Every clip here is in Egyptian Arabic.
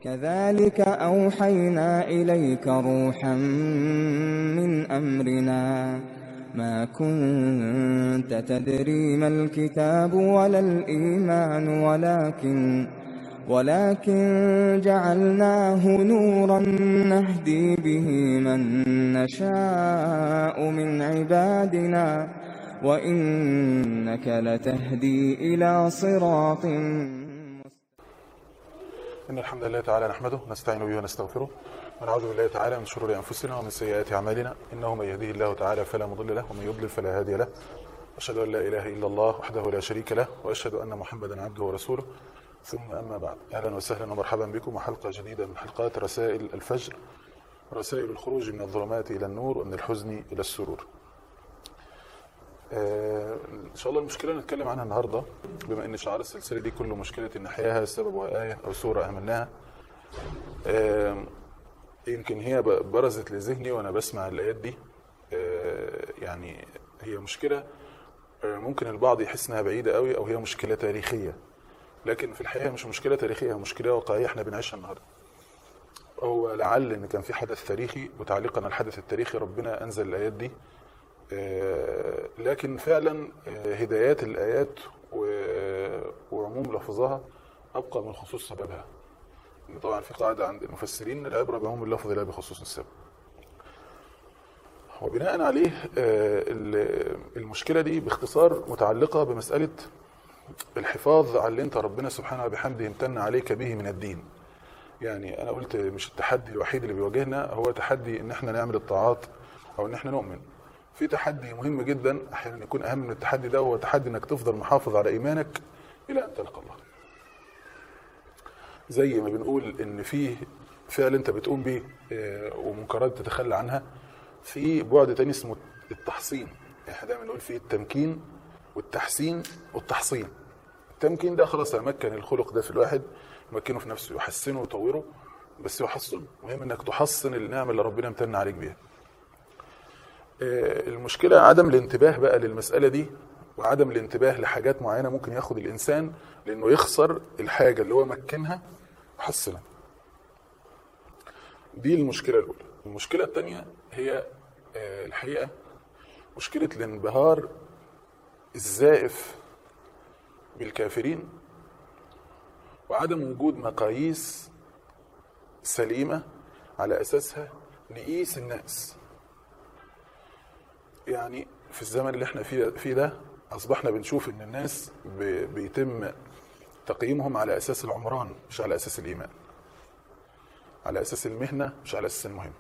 كذلك أوحينا إليك روحا من أمرنا ما كنت تدري ما الكتاب ولا الإيمان ولكن ولكن جعلناه نورا نهدي به من نشاء من عبادنا وإنك لتهدي إلى صراط إن الحمد لله تعالى نحمده نستعين به ونستغفره ونعوذ بالله تعالى من شرور أنفسنا ومن سيئات أعمالنا إنه من يهديه الله تعالى فلا مضل له ومن يضلل فلا هادي له أشهد أن لا إله إلا الله وحده لا شريك له وأشهد أن محمدا عبده ورسوله ثم أما بعد أهلا وسهلا ومرحبا بكم وحلقة جديدة من حلقات رسائل الفجر رسائل الخروج من الظلمات إلى النور ومن الحزن إلى السرور آه، ان شاء الله المشكله اللي نتكلم عنها النهارده بما ان شعار السلسله دي كله مشكله نحياها سببها ايه او سوره اهملناها آه، يمكن هي ب- برزت لذهني وانا بسمع الايات دي آه، يعني هي مشكله آه، ممكن البعض يحس انها بعيده قوي او هي مشكله تاريخيه لكن في الحقيقه مش مشكله تاريخيه هي مشكله واقعيه احنا بنعيشها النهارده هو لعل ان كان في حدث تاريخي وتعليقا على الحدث التاريخي ربنا انزل الايات دي آه، لكن فعلا آه، هدايات الآيات و- وعموم لفظها أبقى من خصوص سببها طبعا في قاعدة عند المفسرين العبرة بعموم اللفظ لا بخصوص السبب وبناء عليه آه، ال- المشكلة دي باختصار متعلقة بمسألة الحفاظ على اللي انت ربنا سبحانه وبحمده امتن عليك به من الدين يعني انا قلت مش التحدي الوحيد اللي بيواجهنا هو تحدي ان احنا نعمل الطاعات او ان احنا نؤمن في تحدي مهم جدا احيانا يكون اهم من التحدي ده هو تحدي انك تفضل محافظ على ايمانك الى ان تلقى الله زي ما بنقول ان في فعل انت بتقوم بيه آه، ومنكرات تتخلى عنها في بعد تاني اسمه التحصين احنا دايما نقول فيه التمكين والتحسين والتحصين التمكين ده خلاص امكن الخلق ده في الواحد يمكنه في نفسه يحسنه ويطوره بس يحصنه مهم انك تحصن النعمه اللي ربنا امتن عليك بيها آه، المشكله عدم الانتباه بقى للمساله دي وعدم الانتباه لحاجات معينه ممكن ياخد الانسان لانه يخسر الحاجه اللي هو مكنها وحسنها دي المشكله الاولى المشكله الثانيه هي آه، الحقيقه مشكله الانبهار الزائف بالكافرين وعدم وجود مقاييس سليمه على اساسها نقيس الناس يعني في الزمن اللي احنا فيه فيه ده اصبحنا بنشوف ان الناس ب- بيتم تقييمهم على اساس العمران مش على اساس الايمان على اساس المهنه مش على اساس المهم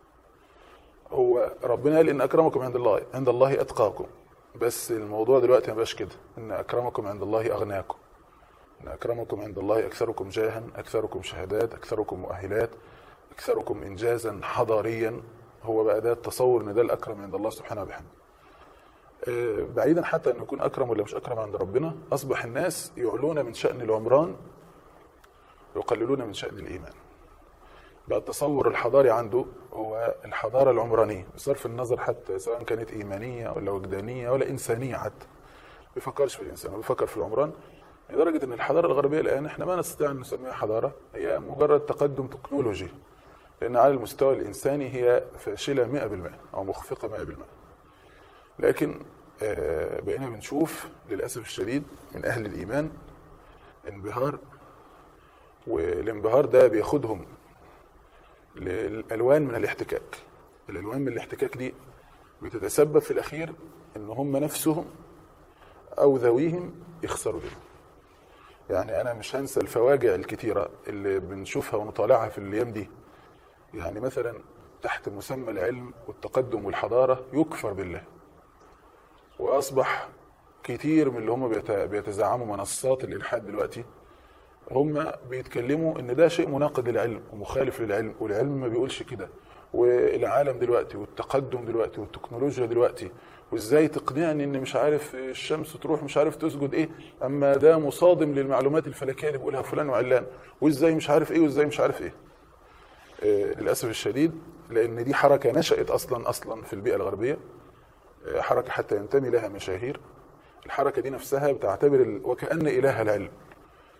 هو ربنا قال ان اكرمكم عند الله عند الله اتقاكم بس الموضوع دلوقتي ما بقاش كده ان اكرمكم عند الله اغناكم ان اكرمكم عند الله اكثركم جاها اكثركم شهادات اكثركم مؤهلات اكثركم انجازا حضاريا هو بقى ده التصور ان ده الاكرم عند الله سبحانه وبحمده آه، بعيدا حتى انه يكون اكرم ولا مش اكرم عند ربنا اصبح الناس يعلون من شان العمران ويقللون من شان الايمان بقى التصور الحضاري عنده هو الحضاره العمرانيه بصرف النظر حتى سواء كانت ايمانيه ولا وجدانيه ولا انسانيه حتى ما بيفكرش في الانسان هو بيفكر في العمران لدرجه ان الحضاره الغربيه الان احنا ما نستطيع ان نسميها حضاره هي مجرد تقدم تكنولوجي لان على المستوى الانساني هي فاشله 100% او مخفقه 100% لكن آه، بقينا بنشوف للاسف الشديد من اهل الايمان انبهار والانبهار ده بياخدهم للالوان من الاحتكاك الالوان من الاحتكاك دي بتتسبب في الاخير ان هم نفسهم او ذويهم يخسروا دول يعني انا مش هنسى الفواجع الكتيره اللي بنشوفها ونطالعها في الايام دي يعني مثلا تحت مسمى العلم والتقدم والحضاره يكفر بالله واصبح كتير من اللي هم بيت- بيتزعموا منصات الالحاد دلوقتي هم بيتكلموا ان ده شيء مناقض للعلم ومخالف للعلم والعلم ما بيقولش كده والعالم دلوقتي والتقدم دلوقتي والتكنولوجيا دلوقتي وازاي تقنعني ان مش عارف الشمس تروح مش عارف تسجد ايه اما ده مصادم للمعلومات الفلكيه اللي بيقولها فلان وعلان وازاي مش عارف ايه وازاي مش عارف ايه آه، للاسف الشديد لان دي حركه نشات اصلا اصلا في البيئه الغربيه آه، حركه حتى ينتمي لها مشاهير الحركه دي نفسها بتعتبر ال- وكان الهها العلم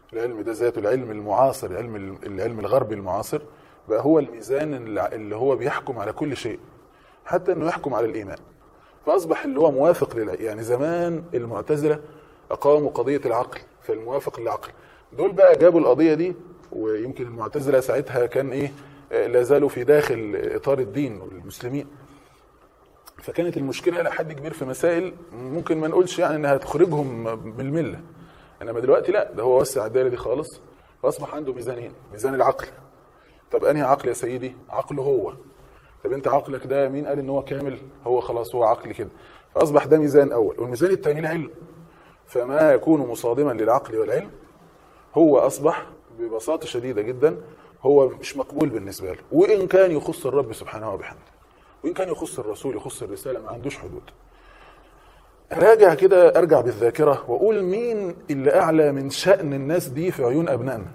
العلم ده ذاته العلم المعاصر العلم العلم الغربي المعاصر بقى هو الميزان اللي هو بيحكم على كل شيء حتى انه يحكم على الايمان فاصبح اللي هو موافق لل يعني زمان المعتزله اقاموا قضيه العقل فالموافق للعقل دول بقى جابوا القضيه دي ويمكن المعتزله ساعتها كان ايه لا زالوا في داخل اطار الدين والمسلمين فكانت المشكله الى حد كبير في مسائل ممكن ما نقولش يعني انها تخرجهم من المله انما دلوقتي لا ده هو وسع الدائره دي خالص فاصبح عنده ميزانين ميزان العقل طب انهي عقل يا سيدي عقله هو طب انت عقلك ده مين قال ان هو كامل هو خلاص هو عقل كده فاصبح ده ميزان اول والميزان الثاني العلم فما يكون مصادما للعقل والعلم هو اصبح ببساطه شديده جدا هو مش مقبول بالنسبه له وان كان يخص الرب سبحانه وبحمده وان كان يخص الرسول يخص الرساله ما عندوش حدود راجع كده ارجع بالذاكره واقول مين اللي اعلى من شان الناس دي في عيون ابنائنا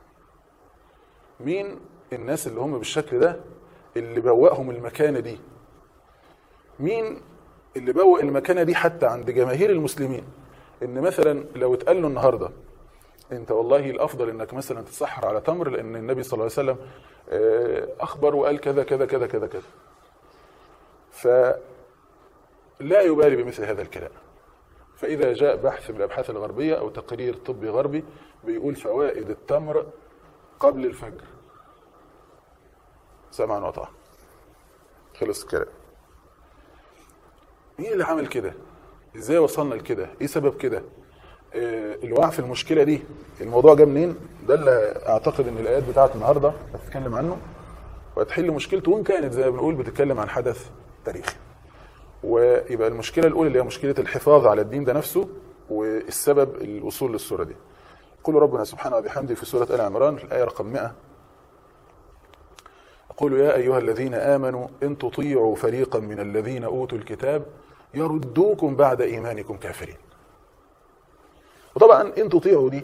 مين الناس اللي هم بالشكل ده اللي بوأهم المكانه دي مين اللي بوأ المكانه دي حتى عند جماهير المسلمين ان مثلا لو اتقال له النهارده انت والله الافضل انك مثلا تتسحر على تمر لان النبي صلى الله عليه وسلم اخبر وقال كذا كذا كذا كذا كذا فلا يبالي بمثل هذا الكلام فاذا جاء بحث من الابحاث الغربيه او تقرير طبي غربي بيقول فوائد التمر قبل الفجر سمعا وطاعه خلص الكلام مين اللي عمل كده ازاي وصلنا لكده ايه سبب كده آه الوقع في المشكله دي الموضوع جه منين ده اللي اعتقد ان الايات بتاعت النهارده هتتكلم عنه وهتحل مشكلته وان كانت زي ما بنقول بتتكلم عن حدث تاريخي ويبقى المشكله الاولى اللي هي مشكله الحفاظ على الدين ده نفسه والسبب الوصول للصوره دي يقول ربنا سبحانه وبحمده في سوره ال عمران الايه رقم 100 يقول يا ايها الذين امنوا ان تطيعوا فريقا من الذين اوتوا الكتاب يردوكم بعد ايمانكم كافرين وطبعا ان تطيعوا دي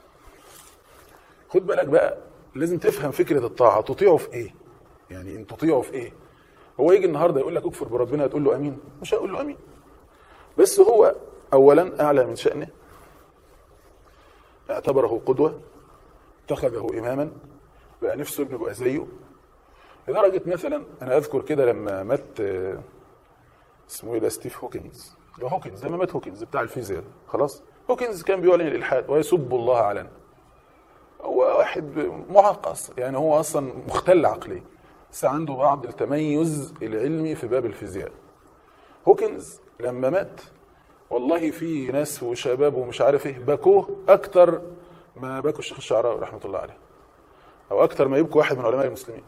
خد بالك بقى لازم تفهم فكره الطاعه تطيعوا في ايه يعني ان تطيعوا في ايه هو يجي النهارده يقول لك اكفر بربنا تقول له امين مش هقول له امين بس هو اولا اعلى من شانه اعتبره قدوه اتخذه اماما بقى نفسه ابنه بقى زيه لدرجه مثلا انا اذكر كده لما مات اسمه ايه ده ستيف هوكنز ده هوكنز لما مات هوكنز بتاع الفيزياء خلاص هوكنز كان بيعلن الالحاد ويسب الله علنا هو واحد معقص يعني هو اصلا مختل عقليا بس عنده بعض التميز العلمي في باب الفيزياء هوكنز لما مات والله في ناس وشباب ومش عارف ايه بكوه اكتر ما بكوا الشيخ الشعراوي رحمه الله عليه او اكتر ما يبكوا واحد من علماء المسلمين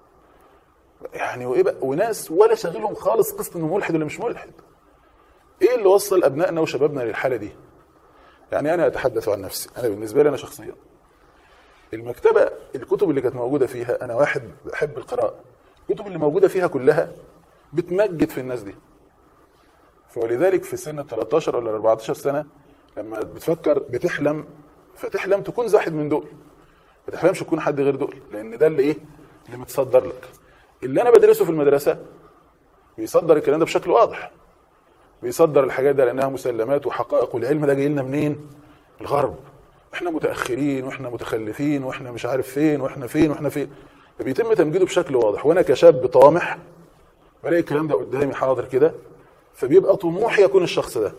يعني وايه بقى وناس ولا شاغلهم خالص قصه انه ملحد ولا مش ملحد ايه اللي وصل ابنائنا وشبابنا للحاله دي يعني انا اتحدث عن نفسي انا بالنسبه لي انا شخصيا المكتبه الكتب اللي كانت موجوده فيها انا واحد بحب القراءه الكتب اللي موجوده فيها كلها بتمجد في الناس دي فولذلك في سن 13 ولا 14 سنه لما بتفكر بتحلم فتحلم تكون زي واحد من دول ما تحلمش تكون حد غير دول لان ده اللي ايه اللي متصدر لك اللي انا بدرسه في المدرسه بيصدر الكلام ده بشكل واضح بيصدر الحاجات دي لانها مسلمات وحقائق والعلم ده جاي لنا منين الغرب احنا متاخرين واحنا متخلفين واحنا مش عارف فين واحنا فين واحنا فين بيتم تمجيده بشكل واضح وانا كشاب طامح بلاقي الكلام ده قدامي حاضر كده فبيبقى طموحي يكون الشخص ده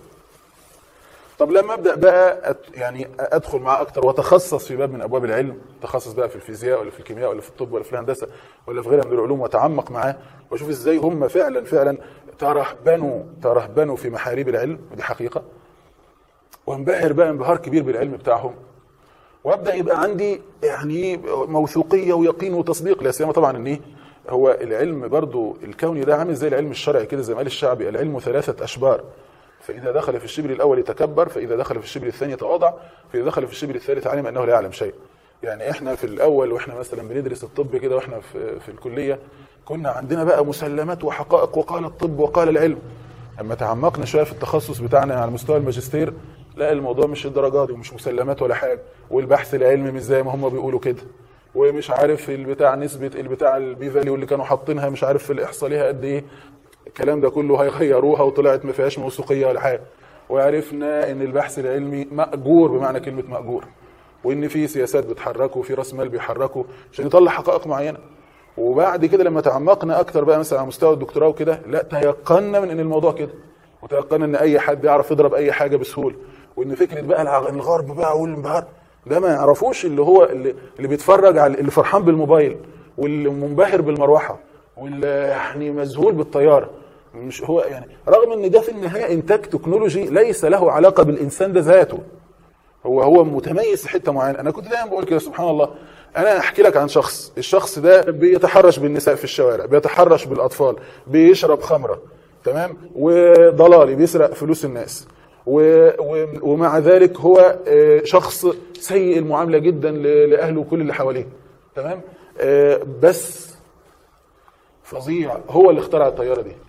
طب لما ابدا بقى أت يعني ادخل معاه اكتر واتخصص في باب من ابواب العلم تخصص بقى في الفيزياء ولا في الكيمياء ولا في الطب ولا في الهندسه ولا في غيرها من العلوم واتعمق معاه واشوف ازاي هم فعلا فعلا ترهبنوا ترهبنوا في محاريب العلم ودي حقيقه وانبهر بقى انبهار كبير بالعلم بتاعهم وابدا يبقى عندي يعني موثوقيه ويقين وتصديق لا سيما طبعا ان ايه هو العلم برضو الكوني ده عامل زي العلم الشرعي كده زي ما قال الشعبي العلم ثلاثه اشبار فإذا دخل في الشبر الأول تكبر فإذا دخل في الشبر الثاني تواضع فإذا دخل في الشبر الثالث علم أنه لا يعلم شيء يعني احنا في الأول واحنا مثلا بندرس الطب كده واحنا في, في الكلية كنا عندنا بقى مسلمات وحقائق وقال الطب وقال العلم اما تعمقنا شويه في التخصص بتاعنا على مستوى الماجستير لا الموضوع مش الدرجات دي ومش مسلمات ولا حاجه والبحث العلمي مش زي ما هم بيقولوا كده ومش عارف البتاع نسبه البتاع البي فاليو اللي كانوا حاطينها مش عارف في الاحصاء ليها قد ايه الكلام ده كله هيغيروها وطلعت ما فيهاش موثوقيه ولا حاجه وعرفنا ان البحث العلمي ماجور بمعنى كلمه ماجور وان في سياسات بتحركه وفي راس مال بيحركه عشان يطلع حقائق معينه وبعد كده لما تعمقنا اكتر بقى مثلا على مستوى الدكتوراه وكده لا تيقنا من ان الموضوع كده وتيقنا ان اي حد يعرف يضرب اي حاجه بسهوله وان فكره بقى الع- الغرب بقى والانبهار ده ما يعرفوش اللي هو اللي, اللي بيتفرج على اللي فرحان بالموبايل واللي منبهر بالمروحه واللي يعني مذهول بالطياره مش هو يعني رغم ان ده في النهايه انتاج تكنولوجي ليس له علاقه بالانسان ده ذاته هو هو متميز في حته معينه انا كنت دايما بقول كده سبحان الله انا احكي لك عن شخص الشخص ده بيتحرش بالنساء في الشوارع بيتحرش بالاطفال بيشرب خمره تمام وضلالي بيسرق فلوس الناس و و ومع ذلك هو آه، شخص سيء المعامله جدا ل- لاهله وكل اللي حواليه تمام آه، بس فظيع هو اللي اخترع الطياره دي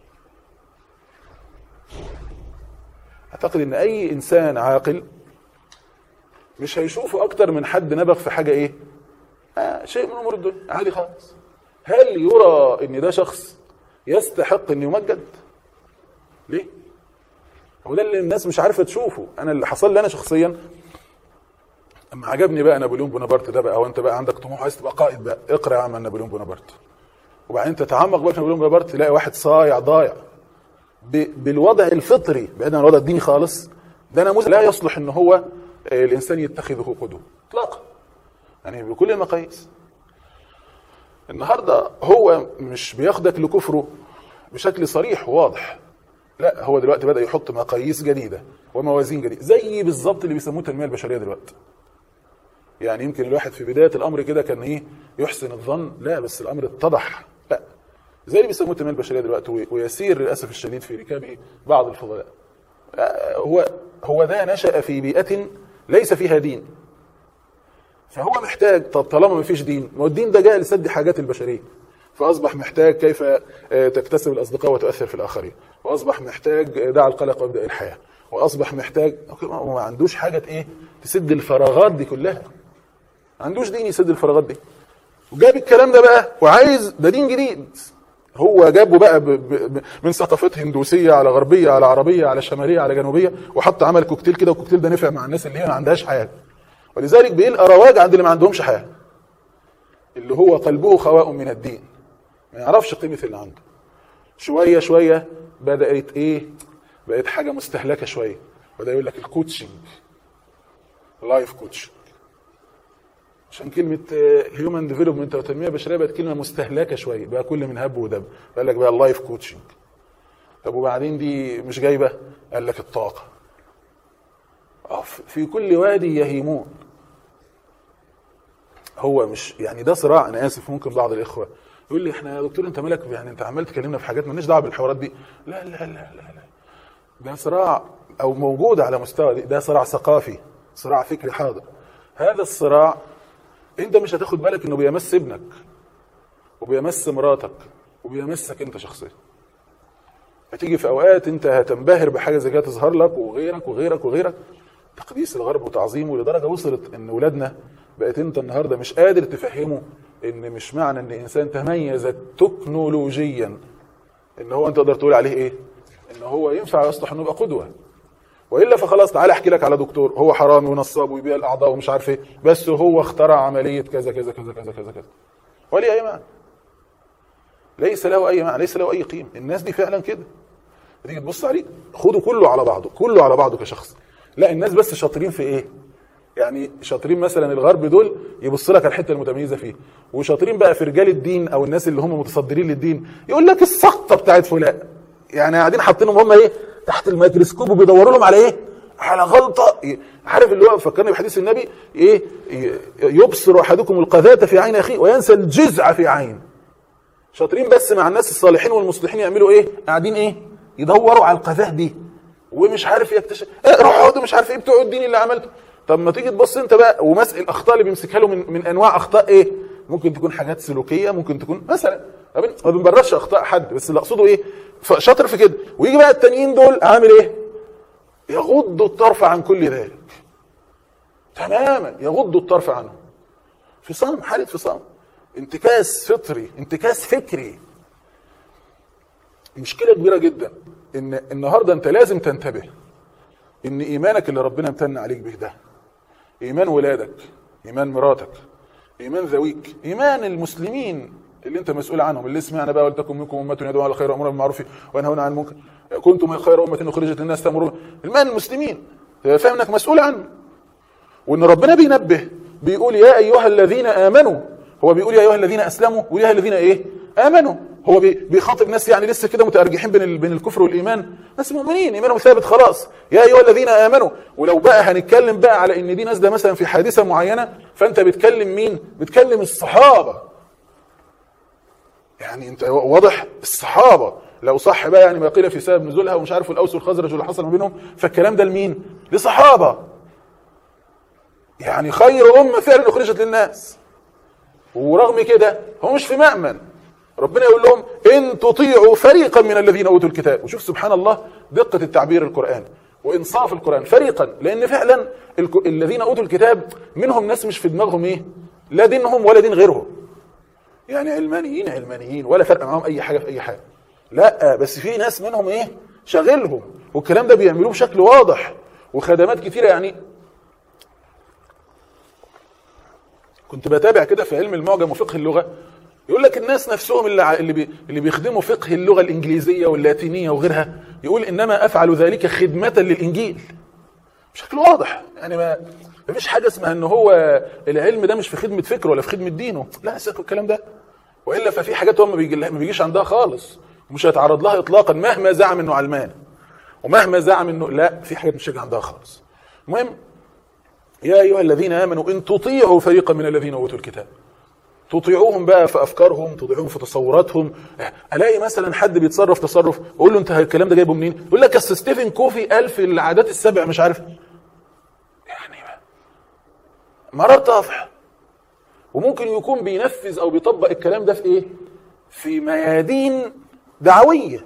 اعتقد ان اي انسان عاقل مش هيشوفه اكتر من حد نبغ في حاجه ايه آه شيء من امور الدنيا عادي خالص هل يرى ان ده شخص يستحق ان يمجد ليه هو ده اللي الناس مش عارفه تشوفه انا اللي حصل لي انا شخصيا اما عجبني بقى نابليون بونابرت ده بقى وانت بقى عندك طموح عايز تبقى قائد بقى اقرا يا عم عن نابليون بونابرت وبعدين تتعمق بقى في نابليون بونابرت تلاقي واحد صايع ضايع ب- بالوضع الفطري بعيدا عن الوضع الديني خالص ده نموذج لا يصلح ان هو آه، الانسان يتخذه قدوه اطلاقا يعني بكل المقاييس النهارده هو مش بياخدك لكفره بشكل صريح وواضح لا هو دلوقتي بدا يحط مقاييس جديده وموازين جديده زي بالظبط اللي بيسموه التنميه البشريه دلوقتي يعني يمكن الواحد في بدايه الامر كده كان ايه يحسن الظن لا بس الامر اتضح لا زي اللي بيسموه التنميه البشريه دلوقتي وي- ويسير للاسف الشديد في ركابه بعض الفضلاء آه، هو هو ده نشا في بيئه ليس فيها دين فهو محتاج طب طالما ما فيش دين ما هو الدين ده جاء لسد حاجات البشريه فاصبح محتاج كيف آه، تكتسب الاصدقاء وتؤثر في الاخرين واصبح محتاج آه، دع القلق وابدا الحياه واصبح محتاج هو ما عندوش حاجه ايه تسد الفراغات دي كلها ما عندوش دين يسد الفراغات دي وجاب الكلام ده بقى وعايز ده دين جديد هو جابه بقى ب ب ب من ثقافات هندوسيه على غربيه على عربيه على شماليه على جنوبيه وحط عمل كوكتيل كده والكوكتيل ده نفع مع الناس اللي هي ما عندهاش حياه ولذلك بيلقى رواج عند اللي ما عندهمش حياه اللي هو قلبه خواء من الدين ما يعرفش قيمه اللي عنده شويه شويه بدات ايه بقت حاجه مستهلكه شويه بدا يقول لك الكوتشنج لايف كوتشنج عشان كلمة هيومن ديفلوبمنت أو تنمية بشرية بقت كلمة مستهلكة شوية بقى كل من هب ودب قال لك بقى اللايف كوتشنج طب وبعدين دي مش جايبة قال لك الطاقة آه، في كل وادي يهيمون هو مش يعني ده صراع انا اسف ممكن بعض الاخوه يقول لي احنا يا دكتور انت مالك يعني انت عمال تكلمنا في حاجات مالناش دعوه بالحوارات دي لا لا لا لا لا ده صراع او موجود على مستوى دي ده صراع ثقافي صراع فكري حاضر هذا الصراع انت مش هتاخد بالك انه بيمس ابنك وبيمس مراتك وبيمسك انت شخصيا هتيجي في اوقات انت هتنبهر بحاجه زي كده تظهر لك وغيرك وغيرك وغيرك تقديس الغرب وتعظيمه لدرجه وصلت ان ولادنا بقت انت النهارده مش قادر تفهمه ان مش معنى ان انسان تميز تكنولوجيا ان هو انت تقدر تقول عليه ايه؟ ان هو ينفع يصلح انه يبقى قدوه والا فخلاص تعالى احكي لك على دكتور هو حرامي ونصاب ويبيع الاعضاء ومش عارف ايه بس هو اخترع عمليه كذا كذا كذا كذا كذا كذا وليه اي معنى ليس له اي معنى ليس له اي قيمه الناس دي فعلا كده تيجي تبص عليه خده كله على بعضه كله على بعضه كشخص لا الناس بس شاطرين في ايه يعني شاطرين مثلا الغرب دول يبص لك على الحته المتميزه فيه وشاطرين بقى في رجال الدين او الناس اللي هم متصدرين للدين يقول لك السقطه بتاعت فلان يعني قاعدين حاطينهم هم ايه تحت الميكروسكوب وبيدوروا لهم على ايه على غلطه عارف اللي هو فكرني بحديث النبي ايه يبصر احدكم القذاة في عين اخيه وينسى الجزع في عين شاطرين بس مع الناس الصالحين والمصلحين يعملوا ايه قاعدين ايه يدوروا على القذاه دي ومش عارف يكتشف ايه روح اقعدوا مش عارف ايه بتوع الدين اللي عملته طب ما تيجي تبص انت بقى ومسك الاخطاء اللي بيمسكها له من, من انواع اخطاء ايه ممكن تكون حاجات سلوكيه ممكن تكون مثلا ما بنبررش اخطاء حد بس اللي اقصده ايه شاطر في كده ويجي بقى التانيين دول عامل ايه يغض الطرف عن كل ذلك تماما يغض الطرف عنه فصام حاله فصام انتكاس فطري انتكاس فكري مشكله كبيره جدا ان النهارده انت لازم تنتبه ان ايمانك اللي ربنا امتن عليك به ده ايمان ولادك ايمان مراتك ايمان ذويك ايمان المسلمين اللي انت مسؤول عنهم اللي سمعنا بقى ولتكن منكم امه يدعون على الخير وامرون بالمعروف وينهون عن المنكر كنتم خير امه اخرجت للناس تامرون ايمان المسلمين تبقى فاهم انك مسؤول عنه وان ربنا بينبه بيقول يا ايها الذين امنوا هو بيقول يا ايها الذين اسلموا ويا ايها الذين ايه امنوا هو بي- بيخاطب ناس يعني لسه كده متارجحين بين ال- بين الكفر والايمان ناس مؤمنين ايمانهم ثابت خلاص يا ايها الذين امنوا ولو بقى هنتكلم بقى على ان دي نازله مثلا في حادثه معينه فانت بتكلم مين بتكلم الصحابه يعني انت واضح الصحابه لو صح بقى يعني ما قيل في سبب نزولها ومش عارف الاوس والخزرج واللي حصل ما بينهم فالكلام ده لمين لصحابه يعني خير امه فعلا اخرجت للناس ورغم كده هو مش في مأمن ربنا يقول لهم ان تطيعوا فريقا من الذين اوتوا الكتاب وشوف سبحان الله دقه التعبير القراني وانصاف القران فريقا لان فعلا الك- الذين اوتوا الكتاب منهم ناس مش في دماغهم ايه لا دينهم ولا دين غيرهم يعني علمانيين علمانيين ولا فرق معاهم اي حاجه في اي حاجه لا بس في ناس منهم ايه شاغلهم والكلام ده بيعملوه بشكل واضح وخدمات كتيره يعني كنت بتابع كده في علم المعجم وفقه اللغه يقول لك الناس نفسهم اللي ع- اللي بي اللي بيخدموا فقه اللغه الانجليزيه واللاتينيه وغيرها يقول انما افعل ذلك خدمه للانجيل بشكل واضح يعني ما ما فيش حاجه اسمها ان هو العلم ده مش في خدمه فكره ولا في خدمه دينه لا سيبك من الكلام ده والا ففي حاجات هو ما بيجي ما بيجيش عندها خالص ومش هيتعرض لها اطلاقا مهما زعم انه علمان ومهما زعم انه لا في حاجات مش هيجي عندها خالص المهم يا ايها الذين امنوا ان تطيعوا فريقا من الذين اوتوا الكتاب تطيعوهم بقى في افكارهم تطيعوهم في تصوراتهم الاقي مثلا حد بيتصرف تصرف اقول له انت الكلام ده جايبه منين يقول لك اصل ستيفن كوفي قال في العادات السبع مش عارف يعني مرار طافح وممكن يكون بينفذ او بيطبق الكلام ده في ايه في ميادين دعويه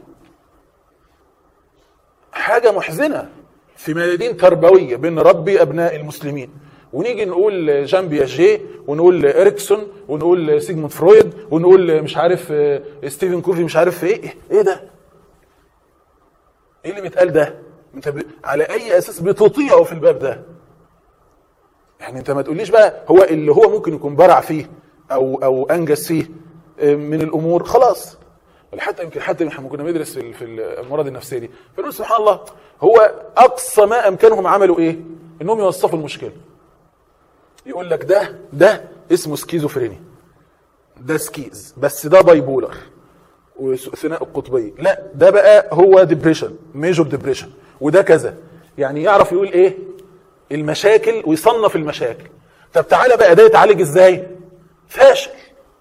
حاجه محزنه في ميادين تربويه بنربي ابناء المسلمين ونيجي نقول جان بياجيه ونقول اريكسون ونقول سيجموند فرويد ونقول مش عارف آه، ستيفن كوفي مش عارف ايه ايه ده ايه اللي بيتقال ده انت ب... على اي اساس بتطيعه في الباب ده يعني انت ما تقوليش بقى هو اللي هو ممكن يكون برع فيه او او انجز فيه آه، من الامور خلاص ولا حتى يمكن حتى احنا كنا بندرس في ال- في الامراض النفسيه دي فنقول سبحان الله هو اقصى ما امكنهم عملوا ايه؟ انهم يوصفوا المشكله يقول لك ده ده اسمه سكيزوفرينيا ده سكيز بس ده بايبولر وثناء القطبيه لا ده بقى هو ديبريشن ميجور ديبريشن وده كذا يعني يعرف يقول ايه المشاكل ويصنف المشاكل طب تعالى بقى ده يتعالج ازاي فاشل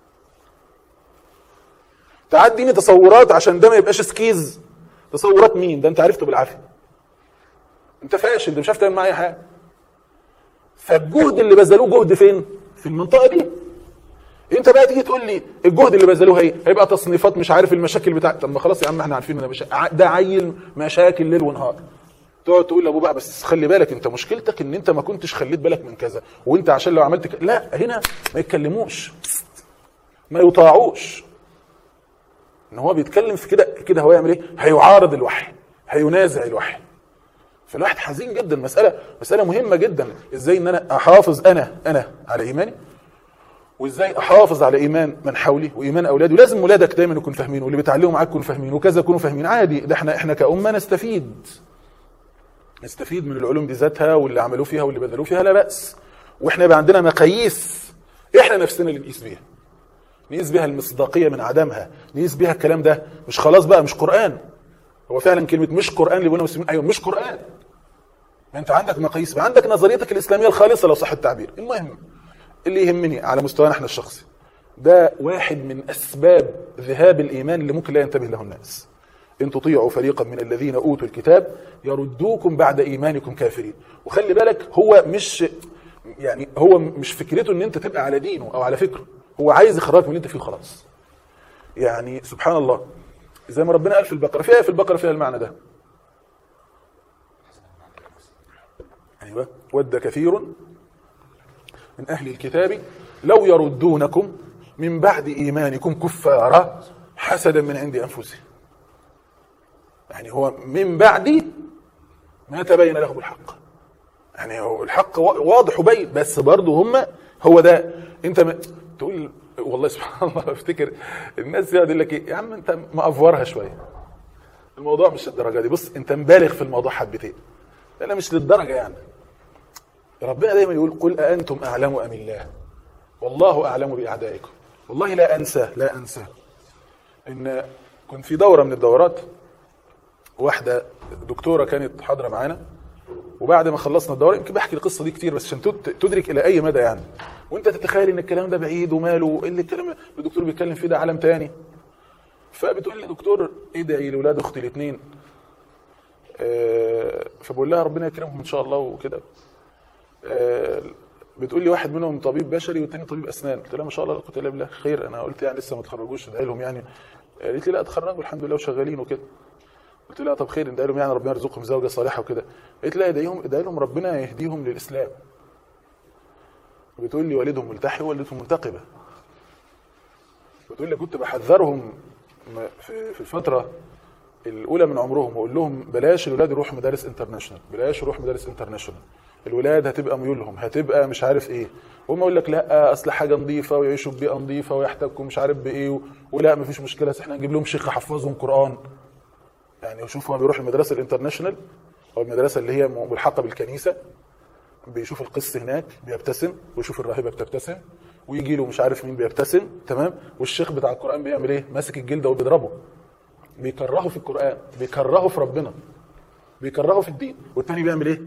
تعال اديني تصورات عشان ده ما يبقاش سكيز تصورات مين ده انت عرفته بالعافيه انت فاشل ده مش عارف تعمل معايا حاجه فالجهد اللي بذلوه جهد فين في المنطقه دي انت بقى تيجي تقول لي الجهد اللي بذلوه هي هيبقى تصنيفات مش عارف المشاكل بتاع طب ما خلاص يا عم احنا عارفين ان ده مشا... ع- ده عيل مشاكل ليل ونهار تقعد تقول لابوه بقى بس خلي بالك انت مشكلتك ان انت ما كنتش خليت بالك من كذا وانت عشان لو عملت ك... لا هنا ما يتكلموش ما يطاعوش ان هو بيتكلم في كده كده هو يعمل ايه هيعارض الوحي هينازع الوحي فالواحد حزين جدا مساله مساله مهمه جدا ازاي ان انا احافظ انا انا على ايماني وازاي احافظ على ايمان من حولي وايمان اولادي ولازم ولادك دايما يكونوا فاهمين واللي بيتعلموا معاك يكونوا فاهمين وكذا يكونوا فاهمين عادي ده احنا احنا كامه نستفيد نستفيد من العلوم دي ذاتها واللي عملوه فيها واللي بذلوه فيها لا باس واحنا يبقى عندنا مقاييس احنا نفسنا اللي نقيس بيها نقيس بيها المصداقيه من عدمها نقيس بيها الكلام ده مش خلاص بقى مش قران هو فعلا كلمه مش قران اللي بيقولوا المسلمين ايوه مش قران ما انت عندك مقاييس بقى عندك نظريتك الاسلاميه الخالصه لو صح التعبير المهم اللي يهمني على مستوانا احنا الشخصي ده واحد من اسباب ذهاب الايمان اللي ممكن لا ينتبه له الناس ان تطيعوا فريقا من الذين اوتوا الكتاب يردوكم بعد ايمانكم كافرين وخلي بالك هو مش يعني هو مش فكرته ان انت تبقى على دينه او على فكره هو عايز يخرجك من اللي انت فيه خلاص يعني سبحان الله زي ما ربنا قال في البقره فيها في البقره فيها المعنى ده ايوه ود كثير من اهل الكتاب لو يردونكم من بعد ايمانكم كفارا حسدا من عند انفسهم يعني هو من بعد ما تبين لهم الحق يعني هو الحق وا- واضح وبين بس برضه هم هو ده انت ما تقول والله سبحان الله افتكر الناس يقعد يقول لك ايه يا عم انت مأفورها شويه الموضوع مش الدرجه دي بص انت مبالغ في الموضوع حبتين انا مش للدرجه يعني ربنا دايما يقول قل أأنتم أعلم أم الله والله أعلم بأعدائكم والله لا أنسى لا أنسى إن كنت في دورة من الدورات واحدة دكتورة كانت حاضرة معانا وبعد ما خلصنا الدورة يمكن بحكي القصة دي كتير بس عشان تد- تدرك إلى أي مدى يعني وأنت تتخيل إن الكلام ده بعيد وماله اللي الكلام اللي الدكتور بيتكلم فيه ده عالم تاني فبتقول لي دكتور ادعي لولاد اختي الاثنين فبقول لها ربنا يكرمهم ان شاء الله وكده آه، بتقول لي واحد منهم طبيب بشري والتاني طبيب اسنان قلت لها ما شاء الله لا قوه الا بالله خير انا قلت يعني لسه ما اتخرجوش ادعي لهم يعني قالت لي لا اتخرجوا الحمد لله وشغالين وكده قلت لها طب خير ادعي لهم يعني ربنا يرزقهم زوجه صالحه وكده قالت لي لا ادعيهم ادعي لهم ربنا يهديهم للاسلام بتقول لي والدهم ملتحي ووالدتهم منتقبه بتقول لي كنت بحذرهم م- في في الفتره الاولى من عمرهم واقول لهم بلاش الولاد يروحوا مدارس انترناشونال بلاش يروحوا مدارس انترناشونال الولاد هتبقى ميولهم هتبقى مش عارف ايه هم يقول لك لا اصل حاجه نظيفه ويعيشوا ببيئه نظيفه ويحتكوا مش عارف بايه و... ولا مفيش مشكله أصل احنا نجيب لهم شيخ يحفظهم قران يعني شوف هو بيروح المدرسه الانترناشونال او المدرسه اللي هي ملحقه بالكنيسه بيشوف القس هناك بيبتسم ويشوف الراهبه بتبتسم ويجي له مش عارف مين بيبتسم تمام والشيخ بتاع القران بيعمل ايه ماسك الجلده وبيضربه بيكرهه في القران بيكرهه في ربنا بيكرهه في الدين والتاني بيعمل ايه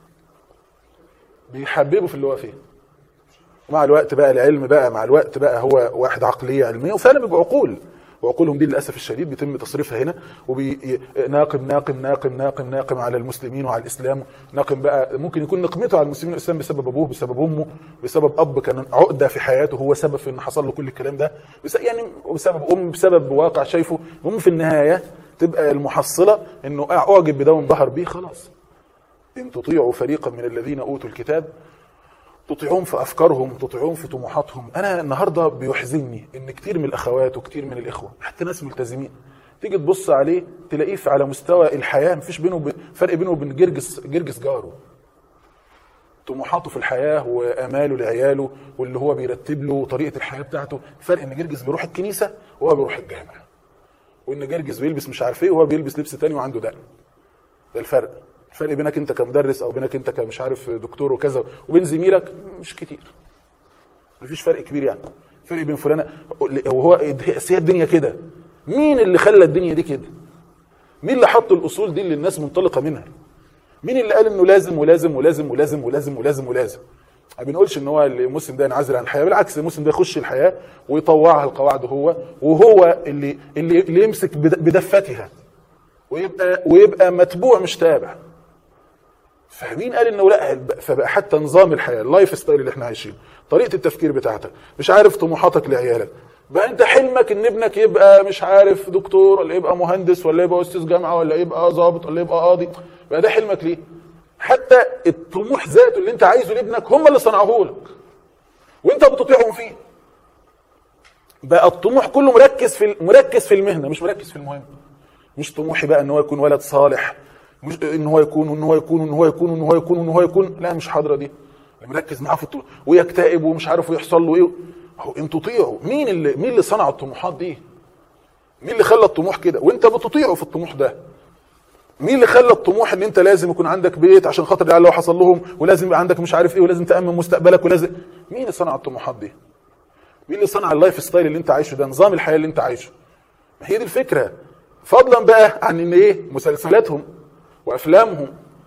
بيحببه في اللي هو فيه ومع الوقت بقى العلم بقى مع الوقت بقى هو واحد عقليه علميه وفعلا بيبقوا عقول وعقولهم دي للاسف الشديد بيتم تصريفها هنا وبناقم ناقم ناقم ناقم ناقم على المسلمين وعلى الاسلام ناقم بقى ممكن يكون نقمته على المسلمين والاسلام بسبب ابوه بسبب امه بسبب اب كان عقده في حياته هو سبب في ان حصل له كل الكلام ده بس يعني بسبب ام بسبب واقع شايفه المهم في النهايه تبقى المحصله انه اعجب بده وانبهر بيه خلاص ان تطيعوا فريقا من الذين اوتوا الكتاب تطيعون في افكارهم تطيعون في طموحاتهم انا النهارده بيحزنني ان كتير من الاخوات وكتير من الاخوه حتى ناس ملتزمين تيجي تبص عليه تلاقيه في على مستوى الحياه مفيش بينه وبين فرق بينه وبين جرجس جرجس جاره طموحاته في الحياه واماله لعياله واللي هو بيرتب له طريقه الحياه بتاعته فرق ان جرجس بيروح الكنيسه وهو بيروح الجامع وان جرجس بيلبس مش عارف ايه وهو بيلبس لبس تاني وعنده دقن ده الفرق الفرق بينك انت كمدرس او بينك انت كمش عارف دكتور وكذا وبين زميلك مش كتير مفيش فرق كبير يعني فرق بين فلانه وهو هي الدنيا كده مين اللي خلى الدنيا دي كده مين اللي حط الاصول دي اللي الناس منطلقه منها مين اللي قال انه لازم ولازم ولازم ولازم ولازم ولازم ولازم ما بنقولش ان هو المسلم ده ينعزل عن الحياه بالعكس المسلم ده يخش الحياه ويطوعها القواعد هو وهو اللي اللي, اللي يمسك بد- بدفتها ويبقى ويبقى متبوع مش تابع فمين قال انه لا فبقى حتى نظام الحياه اللايف ستايل اللي احنا عايشينه طريقه التفكير بتاعتك مش عارف طموحاتك لعيالك بقى انت حلمك ان ابنك يبقى مش عارف دكتور ولا يبقى مهندس ولا يبقى استاذ جامعه ولا يبقى ضابط ولا يبقى قاضي بقى ده حلمك ليه حتى الطموح ذاته اللي انت عايزه لابنك هم اللي صنعوه لك وانت بتطيعهم فيه بقى الطموح كله مركز في مركز في المهنه مش مركز في المهم مش طموحي بقى ان هو يكون ولد صالح مش ان هو يكون وان هو يكون وان هو يكون وان هو يكون وان هو يكون لا مش حاضره دي اللي مركز معاه في الطموح ويكتئب ومش عارف ويحصل له ايه هو انتوا تطيعوا مين اللي مين اللي صنع الطموحات دي مين اللي خلى الطموح كده وانت بتطيعه في الطموح ده مين اللي خلى الطموح ان انت لازم يكون عندك بيت عشان خاطر العيال لو حصل لهم ولازم يبقى عندك مش عارف ايه ولازم تامن مستقبلك ولازم مين اللي صنع الطموحات دي مين اللي صنع اللايف ستايل اللي انت عايشه ده نظام الحياه اللي انت عايشه ما هي دي الفكره فضلا بقى عن ان ايه مسلسلاتهم وافلامهم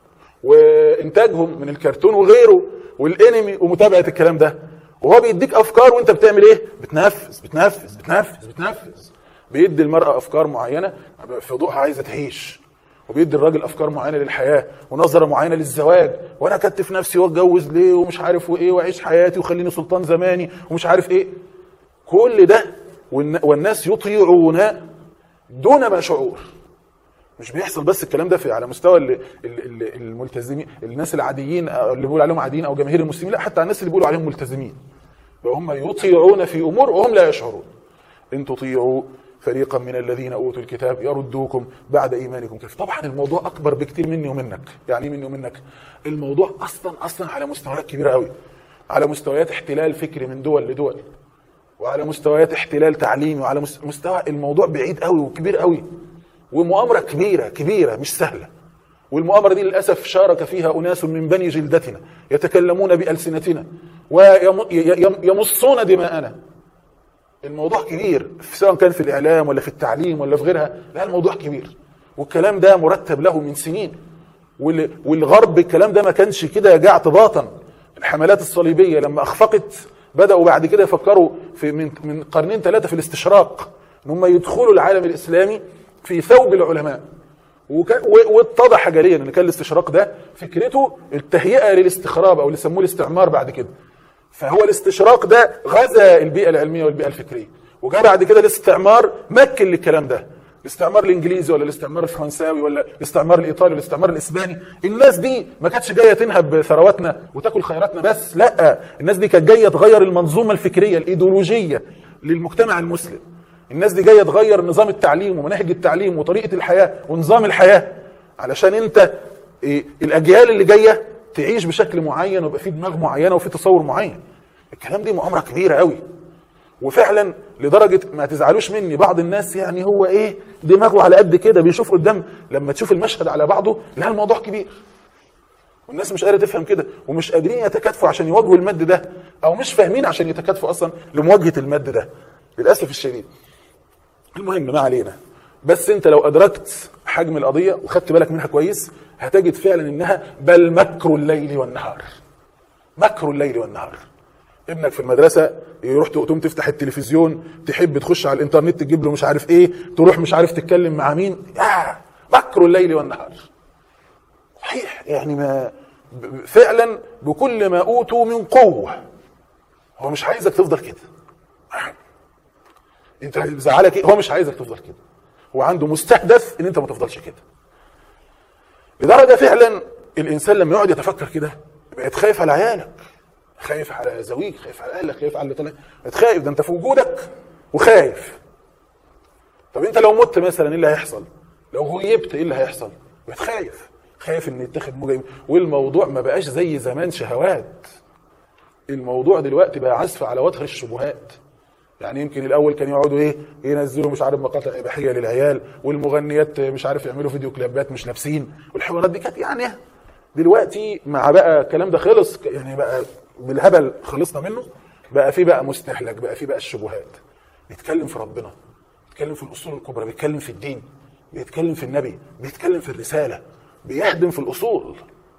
وانتاجهم من الكرتون وغيره والانمي ومتابعه الكلام ده وهو بيديك افكار وانت بتعمل ايه بتنفذ بتنفذ بتنفذ بتنفذ بيدي المراه افكار معينه في ضوءها عايزه تعيش وبيدي الراجل افكار معينه للحياه ونظره معينه للزواج وانا اكتف نفسي واتجوز ليه ومش عارف وايه واعيش حياتي وخليني سلطان زماني ومش عارف ايه كل ده والن- والناس يطيعون دون ما شعور مش بيحصل بس الكلام ده في على مستوى ال- ال- ال- الملتزمين الناس العاديين أو اللي بيقول عليهم عاديين او جماهير المسلمين لا حتى على الناس اللي بيقولوا عليهم ملتزمين هم يطيعون في امور وهم لا يشعرون ان تطيعوا فريقا من الذين اوتوا الكتاب يردوكم بعد ايمانكم كيف طبعا الموضوع اكبر بكتير مني ومنك يعني إيه مني ومنك الموضوع اصلا اصلا على مستويات كبيره قوي على مستويات احتلال فكري من دول لدول وعلى مستويات احتلال تعليمي وعلى مس- مستوى الموضوع بعيد قوي وكبير قوي ومؤامره كبيره كبيره مش سهله والمؤامره دي للاسف شارك فيها اناس من بني جلدتنا يتكلمون بالسنتنا ويمصون دماءنا الموضوع كبير سواء كان في الاعلام ولا في التعليم ولا في غيرها لا الموضوع كبير والكلام ده مرتب له من سنين وال- والغرب الكلام ده ما كانش كده جاء اعتباطا الحملات الصليبيه لما اخفقت بداوا بعد كده يفكروا في من من قرنين ثلاثه في الاستشراق ان هم يدخلوا العالم الاسلامي في ثوب العلماء وكان و- واتضح جليا ان كان الاستشراق ده فكرته التهيئه للاستخراب او اللي سموه الاستعمار بعد كده فهو الاستشراق ده غزا البيئه العلميه والبيئه الفكريه وجاء بعد كده الاستعمار مكن للكلام ده الاستعمار الانجليزي ولا الاستعمار الفرنساوي ولا الاستعمار الايطالي ولا الاستعمار الاسباني الناس دي ما كانتش جايه تنهب ثرواتنا وتاكل خيراتنا بس لا الناس دي كانت جايه تغير المنظومه الفكريه الايديولوجيه للمجتمع المسلم الناس دي جايه تغير نظام التعليم ومناهج التعليم وطريقه الحياه ونظام الحياه علشان انت إيه، الاجيال اللي جايه تعيش بشكل معين ويبقى في دماغ معينه وفي تصور معين الكلام دي مؤامره كبيره قوي وفعلا لدرجه ما تزعلوش مني بعض الناس يعني هو ايه دماغه على قد كده بيشوف قدام لما تشوف المشهد على بعضه لا الموضوع كبير والناس مش قادره تفهم كده ومش قادرين يتكاتفوا عشان يواجهوا المد ده او مش فاهمين عشان يتكاتفوا اصلا لمواجهه المد ده للاسف الشديد المهم ما علينا بس انت لو ادركت حجم القضيه وخدت بالك منها كويس هتجد فعلا انها بل مكر الليل والنهار مكر الليل والنهار ابنك في المدرسه يروح تقوم تفتح التلفزيون تحب تخش على الانترنت تجيب له مش عارف ايه تروح مش عارف تتكلم مع مين آه مكر الليل والنهار صحيح يعني ما ب- فعلا بكل ما اوتوا من قوه هو مش عايزك تفضل كده انت زعلك ايه هو مش عايزك تفضل كده هو عنده مستهدف ان انت ما تفضلش كده لدرجه فعلا الانسان لما يقعد يتفكر كده بقت خايف على عيالك خايف على زويك خايف على اهلك خايف على اللي طالع بقت خايف ده انت في وجودك وخايف طب انت لو مت مثلا ايه اللي هيحصل لو غيبت ايه اللي هيحصل بقت خايف خايف ان يتاخد موجه والموضوع ما بقاش زي زمان شهوات الموضوع دلوقتي بقى عزف على وتر الشبهات يعني يمكن الاول كان يقعدوا ايه ينزلوا مش عارف مقاطع اباحيه للعيال والمغنيات مش عارف يعملوا فيديو كليبات مش لابسين والحوارات دي كانت يعني دلوقتي مع بقى الكلام ده خلص يعني بقى بالهبل خلصنا منه بقى في بقى مستهلك بقى في بقى الشبهات بيتكلم في ربنا بيتكلم في الاصول الكبرى بيتكلم في الدين بيتكلم في النبي بيتكلم في الرساله بيهدم في الاصول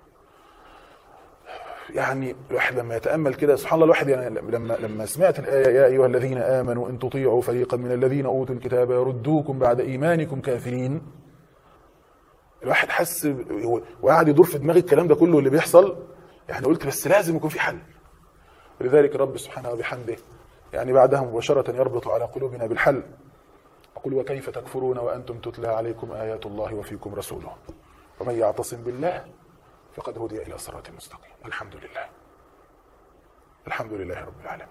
يعني الواحد لما يتامل كده سبحان الله الواحد يعني لما لما سمعت الايه يا ايها الذين امنوا ان تطيعوا فريقا من الذين اوتوا الكتاب يردوكم بعد ايمانكم كافرين الواحد حس ب- وقعد يدور في دماغي الكلام ده كله اللي بيحصل يعني قلت بس لازم يكون في حل لذلك رب سبحانه وبحمده يعني بعدها مباشرة يربط على قلوبنا بالحل يقول وكيف تكفرون وأنتم تتلى عليكم آيات الله وفيكم رسوله ومن يعتصم بالله فقد هدي إلى صراط مستقيم والحمد لله الحمد لله رب العالمين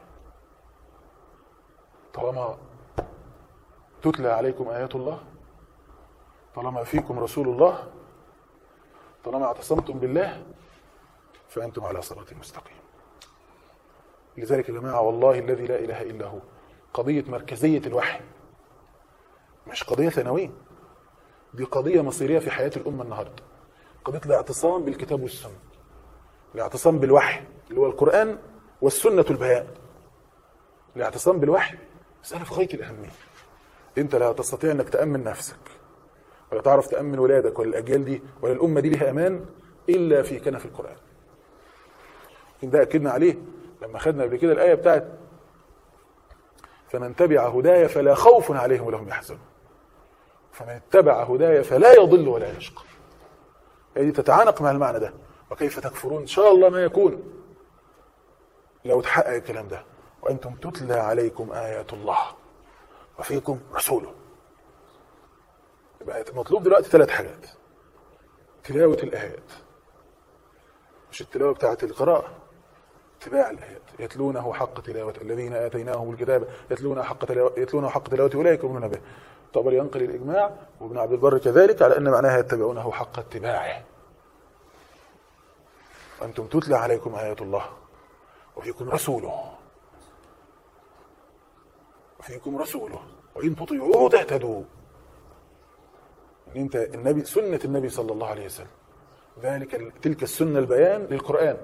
طالما تتلى عليكم آيات الله طالما فيكم رسول الله طالما اعتصمتم بالله فأنتم على صراط مستقيم لذلك يا جماعة والله الذي لا إله إلا هو قضية مركزية الوحي مش قضية ثانوية دي قضية مصيرية في حياة الأمة النهاردة قضية الاعتصام بالكتاب والسنة الاعتصام بالوحي اللي هو القرآن والسنة البيان الاعتصام بالوحي مسألة في غاية الأهمية أنت لا تستطيع أنك تأمن نفسك ولا تعرف تأمن ولادك ولا الأجيال دي ولا الأمة دي لها أمان إلا في كنف القرآن إن ده أكدنا عليه لما خدنا قبل كده الآية بتاعت فمن تبع هدايا فلا خوف عليهم ولا هم يحزنون فمن اتبع هدايا فلا يضل ولا يشقى هي دي تتعانق مع المعنى ده وكيف تكفرون ان شاء الله ما يكون لو تحقق الكلام ده وانتم تتلى عليكم ايات الله وفيكم رسوله يبقى مطلوب دلوقتي ثلاث حاجات تلاوة الآيات مش التلاوة بتاعت القراءة اتباع الايات يتلونه حق تلاوته الذين اتيناهم الكتاب يتلونه حق تلاوته يتلونه حق تلاوته اولئك يؤمنون به طبري ينقل الاجماع وابن عبد البر كذلك على ان معناها يتبعونه حق اتباعه وانتم تتلى عليكم ايات الله وفيكم رسوله وفيكم رسوله وان تطيعوه تهتدوا ان انت النبي سنه النبي صلى الله عليه وسلم ذلك تلك السنه البيان للقران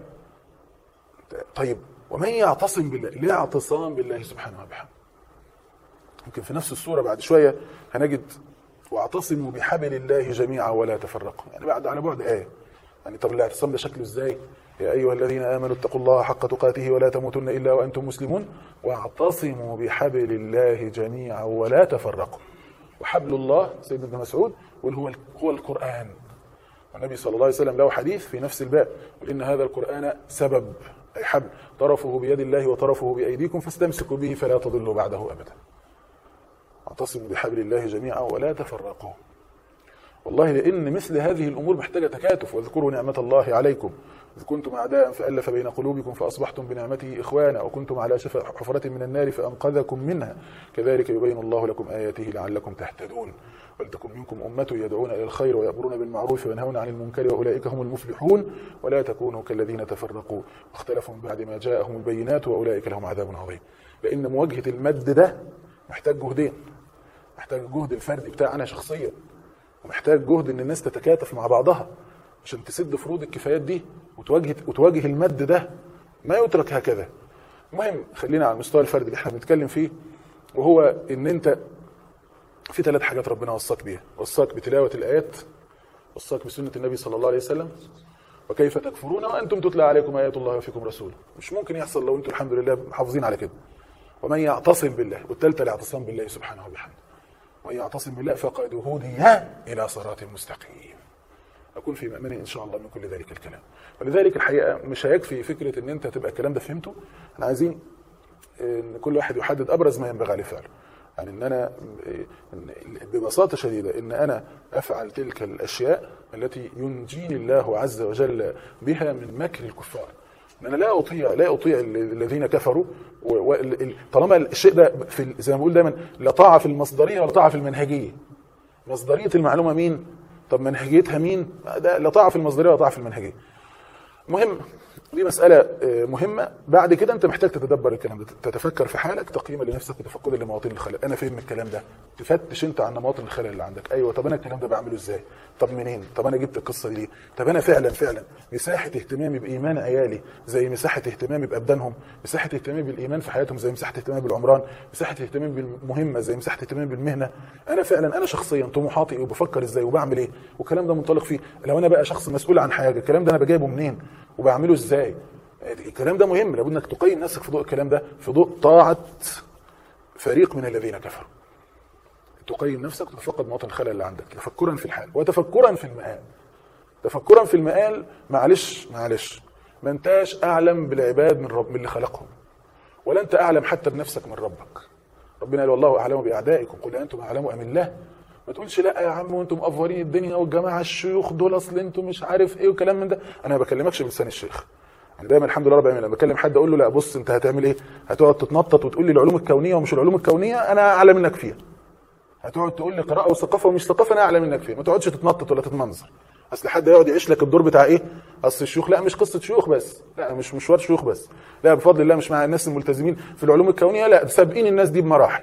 طيب ومن يعتصم بالله ليه اعتصام بالله سبحانه وبحمده يمكن في نفس السوره بعد شويه هنجد واعتصموا بحبل الله جميعا ولا تفرقوا يعني بعد على بعد ايه يعني طب الاعتصام ده شكله ازاي يا ايها الذين امنوا اتقوا الله حق تقاته ولا تموتن الا وانتم مسلمون واعتصموا بحبل الله جميعا ولا تفرقوا وحبل الله سيدنا ابن مسعود يقول هو هو القران والنبي صلى الله عليه وسلم له حديث في نفس الباب يقول ان هذا القران سبب اي حبل طرفه بيد الله وطرفه بايديكم فاستمسكوا به فلا تضلوا بعده ابدا اعتصموا بحبل الله جميعا ولا تفرقوا والله لان مثل هذه الامور محتاجه تكاتف واذكروا نعمه الله عليكم اذ كنتم اعداء فالف بين قلوبكم فاصبحتم بنعمته اخوانا وكنتم على شفا حفره من النار فانقذكم منها كذلك يبين الله لكم اياته لعلكم تهتدون ولتكن منكم أمة يدعون إلى الخير ويأمرون بالمعروف وينهون عن المنكر وأولئك هم المفلحون ولا تكونوا كالذين تفرقوا واختلفوا من بعد ما جاءهم البينات وأولئك لهم عذاب عظيم لأن مواجهة المد ده محتاج جهدين محتاج جهد الفردي بتاعنا شخصيا ومحتاج جهد ان الناس تتكاتف مع بعضها عشان تسد فروض الكفايات دي وتواجه وتواجه المد ده ما يترك هكذا المهم خلينا على المستوى الفردي اللي احنا بنتكلم فيه وهو ان انت في ثلاث حاجات ربنا وصاك بيها وصاك بتلاوة الآيات وصاك بسنة النبي صلى الله عليه وسلم وكيف تكفرون وأنتم تتلى عليكم آيات الله وفيكم رسوله مش ممكن يحصل لو أنتم الحمد لله محافظين على كده ومن يعتصم بالله والثالثة الاعتصام بالله سبحانه وبحمده ومن يعتصم بالله فقد هدي إلى صراط مستقيم أكون في مأمن إن شاء الله من كل ذلك الكلام ولذلك الحقيقة مش هيكفي فكرة إن أنت تبقى الكلام ده فهمته احنا عايزين إن كل واحد يحدد أبرز ما ينبغي عليه فعله يعني ان انا ببساطه شديده ان انا افعل تلك الاشياء التي ينجيني الله عز وجل بها من مكر الكفار ان انا لا اطيع لا اطيع الذين كفروا طالما الشيء ده في زي ما بقول دايما لا طاعه في المصدريه ولا طاعه في المنهجيه مصدريه المعلومه مين طب منهجيتها مين ده لا طاعه في المصدريه ولا طاعه في المنهجيه مهم دي مسألة مهمة بعد كده أنت محتاج تتدبر الكلام ده تتفكر في حالك تقييما لنفسك وتفقدا لمواطن الخلل أنا فين من الكلام ده تفتش أنت عن مواطن الخلل اللي عندك أيوه طب أنا الكلام ده بعمله إزاي طب منين طب أنا جبت القصة دي ليه طب أنا فعلا فعلا مساحة اهتمامي بإيمان عيالي زي مساحة اهتمامي بأبدانهم مساحة اهتمامي بالإيمان في حياتهم زي مساحة اهتمامي بالعمران مساحة اهتمامي بالمهمة زي مساحة اهتمامي بالمهنة أنا فعلا أنا شخصيا طموحاتي إيه وبفكر إزاي وبعمل إيه والكلام ده منطلق فيه لو أنا بقى شخص مسؤول عن حاجة الكلام ده أنا بجايبه منين وبعمله إزاي الكلام ده مهم لابد انك تقيم نفسك في ضوء الكلام ده في ضوء طاعه فريق من الذين كفروا تقيم نفسك وتتفقد مواطن الخلل اللي عندك تفكرا في الحال وتفكرا في المآل تفكرا في المآل معلش معلش ما انتاش اعلم بالعباد من رب من اللي خلقهم ولا انت اعلم حتى بنفسك من ربك ربنا قال والله اعلم باعدائكم قل انتم اعلم ام الله ما تقولش لا يا عم وانتم مقفرين الدنيا والجماعه الشيوخ دول اصل انتم مش عارف ايه وكلام من ده انا ما بكلمكش بلسان الشيخ انا دايما الحمد لله رب العالمين لما بكلم حد اقول له لا بص انت هتعمل ايه هتقعد تتنطط وتقول لي العلوم الكونيه ومش العلوم الكونيه انا اعلى منك فيها هتقعد تقول لي قراءه وثقافه ومش ثقافه انا اعلى منك فيها ما تقعدش تتنطط ولا تتمنظر اصل حد يقعد يعيش لك الدور بتاع ايه اصل الشيوخ لا مش قصه شيوخ بس لا مش مشوار شيوخ بس لا بفضل الله مش مع الناس الملتزمين في العلوم الكونيه لا سابقين الناس دي بمراحل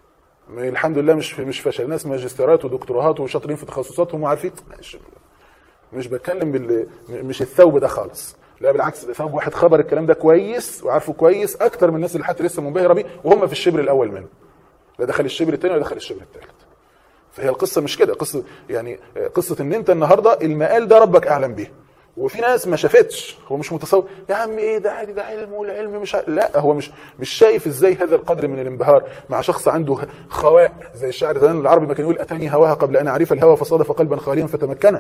الحمد لله مش مش فشل ناس ماجستيرات ودكتوراهات وشاطرين في تخصصاتهم وعارفين مش, مش بتكلم بال مش الثوب ده خالص لا بالعكس ده ثوب واحد خبر الكلام ده كويس وعارفه كويس اكتر من الناس اللي حتى لسه منبهره بيه وهم في الشبر الاول منه لا دخل الشبر الثاني ولا دخل الشبر الثالث فهي القصه مش كده قصه يعني قصه ان انت النهارده المقال ده ربك اعلم بيه وفي ناس ما شافتش هو مش متصور يا عم ايه ده عادي ده علم والعلم مش ع... لا هو مش مش شايف ازاي هذا القدر من الانبهار مع شخص عنده خواء زي الشاعر زمان العربي ما كان يقول اتاني هواها قبل ان اعرف الهوى فصادف قلبا خاليا فتمكن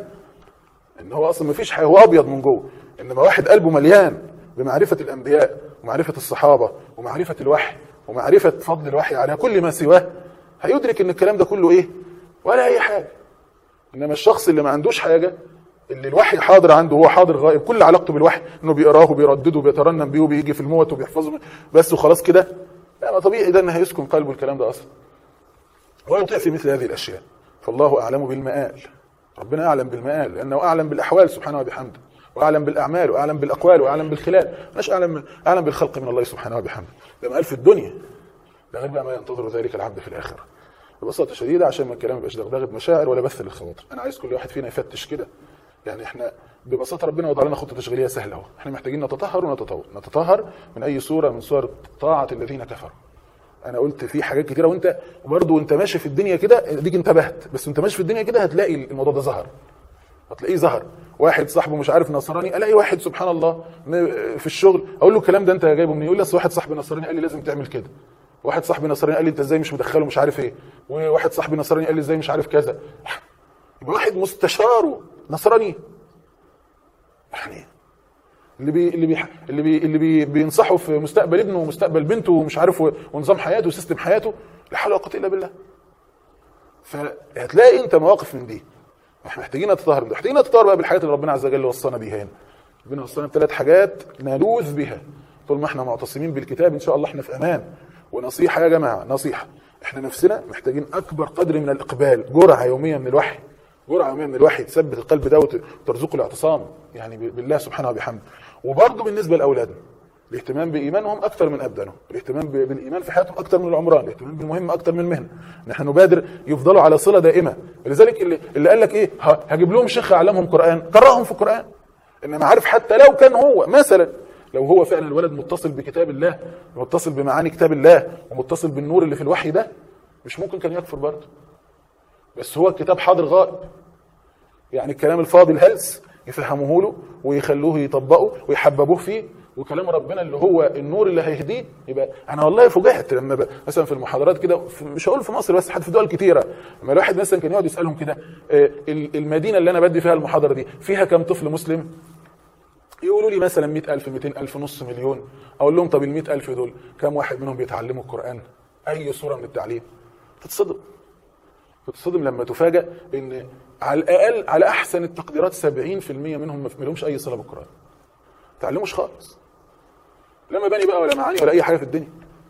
ان هو اصلا ما فيش حاجه هو ابيض من جوه انما واحد قلبه مليان بمعرفه الانبياء ومعرفه الصحابه ومعرفه الوحي ومعرفه فضل الوحي على كل ما سواه هيدرك ان الكلام ده كله ايه ولا اي حاجه انما الشخص اللي ما عندوش حاجه اللي الوحي حاضر عنده هو حاضر غائب كل علاقته بالوحي انه بيقراه وبيردده وبيترنم بيه وبيجي في الموت وبيحفظه بس وخلاص كده لا ما طبيعي ده ان هيسكن قلبه الكلام ده اصلا ولا يطيع في مثل هذه الاشياء فالله اعلم بالمآل ربنا اعلم بالمآل لانه اعلم بالاحوال سبحانه وبحمده واعلم بالاعمال واعلم بالاقوال واعلم بالخلال مش اعلم اعلم بالخلق من الله سبحانه وبحمده ده مآل في الدنيا ده غير بقى ما ينتظر ذلك العبد في الاخره ببساطه شديده عشان ما الكلام يبقاش دغدغه مشاعر ولا بث للخواطر انا عايز كل واحد فينا يفتش كده يعني احنا ببساطه ربنا وضع لنا خطه تشغيليه سهله اهو احنا محتاجين نتطهر ونتطور نتطهر من اي صوره من صور طاعه الذين كفروا انا قلت في حاجات كتيره وانت برضه وانت ماشي في الدنيا كده ديك انتبهت بس وانت ماشي في الدنيا كده هتلاقي الموضوع ده ظهر هتلاقيه ظهر واحد صاحبه مش عارف نصراني الاقي واحد سبحان الله م- في الشغل اقول له الكلام ده انت جايبه منين يقول لي اصل واحد صاحبي نصراني قال لي لازم تعمل كده واحد صاحبي نصراني قال لي انت ازاي مش مدخله مش عارف ايه وواحد صاحبي نصراني قال لي ازاي مش عارف كذا يبقى واحد مستشاره نصراني يعني اللي بي اللي بي اللي بي اللي بي بينصحه في مستقبل ابنه ومستقبل بنته ومش عارف و- ونظام حياته وسيستم حياته لا حول ولا قوه الا بالله فهتلاقي انت مواقف من دي احنا محتاجين نتطهر من ده محتاجين نتطهر بقى بالحاجات اللي ربنا عز وجل وصانا بيها هنا ربنا وصانا بثلاث حاجات نلوذ بها طول ما احنا معتصمين بالكتاب ان شاء الله احنا في امان ونصيحه يا جماعه نصيحه احنا نفسنا محتاجين اكبر قدر من الاقبال جرعه يوميه من الوحي جرعه يوميه من الوحي تثبت القلب ده وت- وترزقه الاعتصام يعني ب- بالله سبحانه وبحمده وبرضه بالنسبه لاولادنا الاهتمام بايمانهم اكثر من ابدانهم الاهتمام ب- بالايمان في حياتهم اكثر من العمران الاهتمام بالمهم اكثر من المهنه نحن نبادر يفضلوا على صله دائمه ولذلك اللي, اللي قال لك ايه ه- هجيب لهم شيخ يعلمهم قران قراهم في القران انما عارف حتى لو كان هو مثلا لو هو فعلا الولد متصل بكتاب الله متصل بمعاني كتاب الله ومتصل بالنور اللي في الوحي ده مش ممكن كان يكفر برضه بس هو الكتاب حاضر غائب يعني الكلام الفاضي الهلس يفهموه له ويخلوه يطبقه ويحببوه فيه وكلام ربنا اللي هو النور اللي هيهديه يبقى انا والله فوجئت لما بقى مثلا في المحاضرات كده في- مش هقول في مصر بس حتى في دول كتيره لما الواحد مثلا كان يقعد يسالهم كده آه، ال- المدينه اللي انا بدي فيها المحاضره دي فيها كم طفل مسلم؟ يقولوا لي مثلا 100000 200000 نص مليون اقول لهم طب ال 100000 دول كم واحد منهم بيتعلموا القران؟ اي صوره من التعليم؟ تتصدم تتصدم لما تفاجأ ان على الاقل على احسن التقديرات 70% منهم ما لهمش اي صله بالقران. ما تعلموش خالص. لا مباني بقى ولا معاني ولا اي حاجه في الدنيا.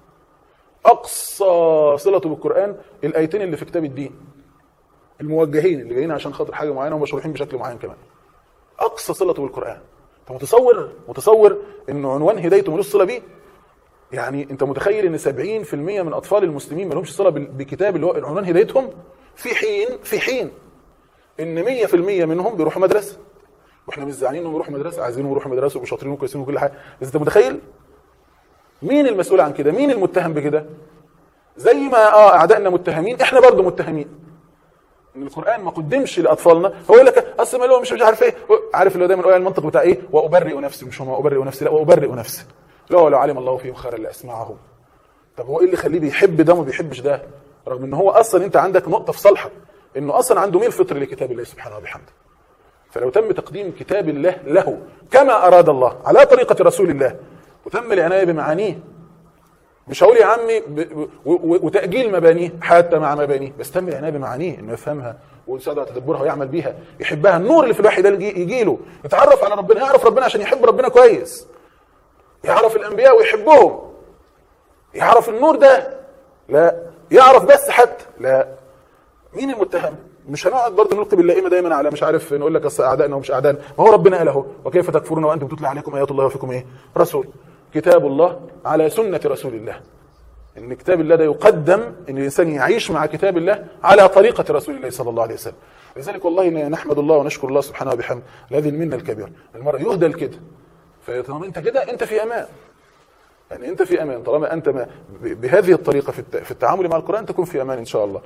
اقصى صلته بالقران الايتين اللي في كتاب الدين. الموجهين اللي جايين عشان خاطر حاجه معينه ومشروحين بشكل معين كمان. اقصى صلته بالقران. انت متصور متصور انه عنوان هدايته ملوش صله بيه؟ يعني انت متخيل ان 70% من اطفال المسلمين ما لهمش صله بال- بكتاب اللي هو العنوان هدايتهم في حين في حين ان 100% منهم بيروحوا مدرسه واحنا مش زعلانين انهم يروحوا مدرسه عايزينهم يروحوا مدرسه وشاطرين وكويسين وكل حاجه بس انت متخيل مين المسؤول عن كده مين المتهم بكده زي ما اه اعدائنا متهمين احنا برضه متهمين ان القران ما قدمش لاطفالنا هو يقول لك اصل ما هو مش مش عارف ايه عارف اللي هو دايما المنطق بتاع ايه وابرئ نفسي مش هو ابرئ نفسي لا وابرئ نفسي لا لو علم الله فيهم خيرا لاسمعهم طب هو ايه اللي يخليه بيحب ده وما بيحبش ده رغم ان هو اصلا انت عندك نقطه في صالحك انه اصلا عنده ميل فطري لكتاب الله سبحانه وبحمده فلو تم تقديم كتاب الله له كما اراد الله على طريقه رسول الله وتم العنايه بمعانيه مش هقول يا عمي ب... ب... و... و... وتاجيل مبانيه حتى مع مبانيه بس تم العنايه بمعانيه انه يفهمها ويساعد على تدبرها ويعمل بيها يحبها النور اللي في الوحي ده يجي, يجي له يتعرف على ربنا يعرف ربنا عشان يحب ربنا كويس يعرف الانبياء ويحبهم يعرف النور ده لا يعرف بس حتى لا مين المتهم مش هنقعد برضه نلقي باللائمه دايما على مش عارف نقول لك اصل اعدائنا ومش اعدائنا ما هو ربنا قال اهو وكيف تكفرون وانتم تتلى عليكم ايات الله وفيكم ايه رسول كتاب الله على سنه رسول الله ان كتاب الله ده يقدم ان الانسان يعيش مع كتاب الله على طريقه رسول الله صلى الله عليه وسلم لذلك والله نحمد الله ونشكر الله سبحانه وبحمده هذه المنه الكبيره المرء يهدى لكده فطالما انت كده انت في امان يعني انت في امان طالما انت ما ب- بهذه الطريقه في الت- في التعامل مع القران تكون في امان ان شاء الله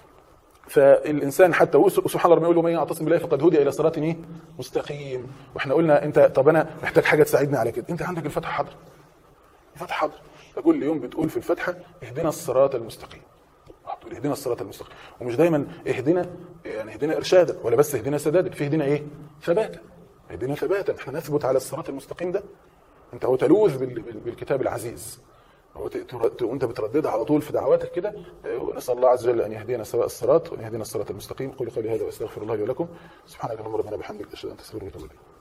فالانسان حتى هو سبحان الله يقول له من يعتصم بالله فقد هدي الى صراط ايه مستقيم واحنا قلنا انت طب انا محتاج حاجه تساعدني على كده انت عندك الفتح حاضر الفتح حاضر فكل يوم بتقول في الفاتحه اهدنا الصراط المستقيم بتقول اهدنا الصراط المستقيم ومش دايما اهدنا يعني اهدنا ارشادا ولا بس اهدنا سدادا في اهدنا ايه ثباتا اهدنا ثباتا احنا نثبت على الصراط المستقيم ده انت هو تلوذ بال- بال- بالكتاب العزيز وت- تر- وانت بترددها على طول في دعواتك كده آه، ونسال الله عز وجل ان يهدينا سواء الصراط وان يهدينا الصراط المستقيم قولوا قولي هذا واستغفر الله لي ولكم سبحانك اللهم ربنا بحمدك اشهد ان لا اله الا انت استغفرك واتوب اليك